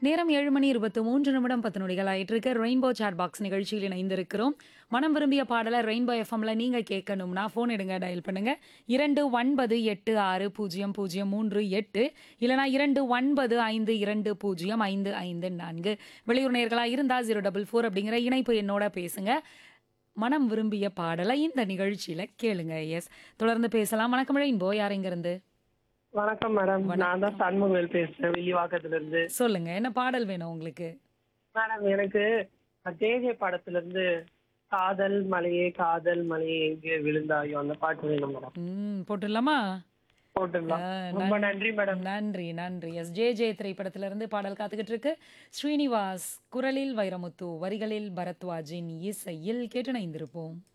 நேரம் ஏழு மணி இருபத்தி மூன்று நிமிடம் பத்து நொடிகள் ஆயிட்டு இருக்கு ரெயின்போ சாட் பாக்ஸ் நிகழ்ச்சியில் இணைந்திருக்கிறோம் மனம் விரும்பிய பாடலை ரெயின்போ எஃப்எம்ல நீங்க கேட்கணும்னா ஃபோன் எடுங்க டயல் பண்ணுங்க இரண்டு ஒன்பது எட்டு ஆறு பூஜ்ஜியம் பூஜ்ஜியம் மூன்று எட்டு இல்லைனா இரண்டு ஒன்பது ஐந்து இரண்டு பூஜ்ஜியம் ஐந்து ஐந்து நான்கு வெளியூர் நேர்களா இருந்தா ஜீரோ டபுள் ஃபோர் அப்படிங்கிற இணைப்பு என்னோட பேசுங்க மனம் விரும்பிய பாடலை இந்த நிகழ்ச்சியில கேளுங்க எஸ் தொடர்ந்து பேசலாம் வணக்கம் ரெயின்போ யார் இங்க இருந்து வணக்கம் மேடம் நான் தான் சண்முகவேல் பேசுறேன் வில்லிவாக்கத்துல இருந்து சொல்லுங்க என்ன பாடல் வேணும் உங்களுக்கு மேடம் எனக்கு ஜேஜே படத்துல இருந்து காதல் மலையே காதல் மலையே எங்கே விழுந்தாயோ அந்த பாட்டு வேணும் மேடம் ம் போட்டுடலாமா போட்டுடலாம் ஆ, ரொம்ப நன்றி மேடம் நன்றி நன்றி எஸ் ஜே ஜே திரைப்படத்திலிருந்து பாடல் காத்துக்கிட்டு இருக்கு ஸ்ரீனிவாஸ் குரலில் வைரமுத்து வரிகளில் பரத்வாஜின் இசையில் கேட்டு இணைந்திருப்போம்